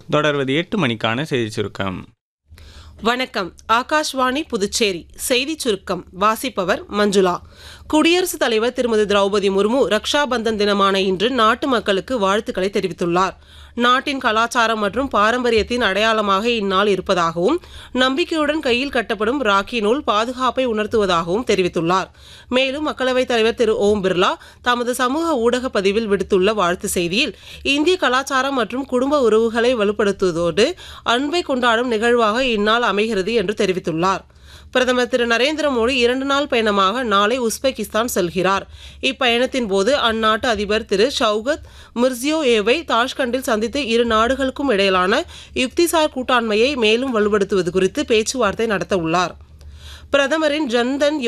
தொடர்வது எட்டு மணிக்கான செய்தி சுருக்கம் வணக்கம் ஆகாஷ்வாணி புதுச்சேரி செய்திச் சுருக்கம் வாசிப்பவர் மஞ்சுளா குடியரசுத் தலைவர் திருமதி திரௌபதி முர்மு ரக்ஷாபந்தன் தினமான இன்று நாட்டு மக்களுக்கு வாழ்த்துக்களை தெரிவித்துள்ளார் நாட்டின் கலாச்சாரம் மற்றும் பாரம்பரியத்தின் அடையாளமாக இந்நாள் இருப்பதாகவும் நம்பிக்கையுடன் கையில் கட்டப்படும் ராக்கி நூல் பாதுகாப்பை உணர்த்துவதாகவும் தெரிவித்துள்ளார் மேலும் மக்களவைத் தலைவர் திரு ஓம் பிர்லா தமது சமூக ஊடக பதிவில் விடுத்துள்ள வாழ்த்து செய்தியில் இந்திய கலாச்சாரம் மற்றும் குடும்ப உறவுகளை வலுப்படுத்துவதோடு அன்பை கொண்டாடும் நிகழ்வாக இந்நாள் அமைகிறது என்று தெரிவித்துள்ளார் பிரதமர் திரு நரேந்திர மோடி இரண்டு நாள் பயணமாக நாளை உஸ்பெகிஸ்தான் செல்கிறார் இப்பயணத்தின் போது அந்நாட்டு அதிபர் திரு ஷவுகத் மிர்சியோயேவை தாஷ்கண்டில் சந்தித்து இரு நாடுகளுக்கும் இடையிலான யுக்திசார் கூட்டாண்மையை மேலும் வலுப்படுத்துவது குறித்து பேச்சுவார்த்தை நடத்த உள்ளார் பிரதமரின் ஜன்தன்